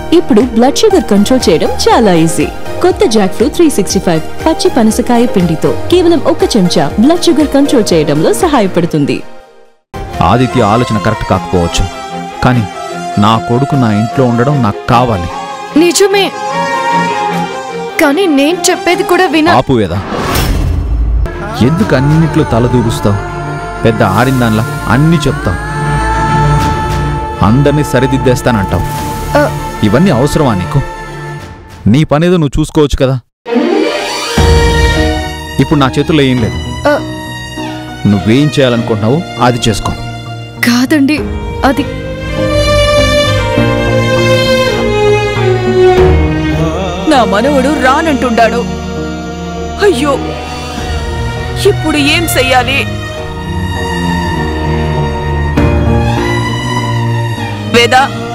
ఇప్పుడు blood sugar control చేయడం చాలా ఈజీ కొత్త jackfruit three sixty five పచ్చి పనసకాయ పిండితో కేవలం ఒక చెంచా బ్లడ్ షుగర్ కంట్రోల్ చేయడంలో సహాయపడుతుంది ఆదిత్య ఆలోచన కరెక్ట్ కాకపోవచ్చు కానీ నా కొడుకు నా ఇంట్లో ఉండడం నాకు కావాలి నిజమే కానీ నేను చెప్పేది కూడా విన ఆపు వేదా ఎందుకు అన్నిట్లో తలదూరుస్తావు పెద్ద ఆరిందాన్లా అన్నీ చెప్తావు అందరినీ సరిదిద్దేస్తానంటావు ఆ, ఇవన్నీ అవసరమా నీకు నీ పనేదో నువ్వు చూసుకోవచ్చు కదా ఇప్పుడు నా చేతుల్లో ఏం లేదు ఆ, నువ్వేం చేయాలనుకుంటున్నావు అది చేసుకో కాదండి అది నా మనవడు రానంటుండాడు అయ్యో ఇప్పుడు ఏం చెయ్యాలి వేదా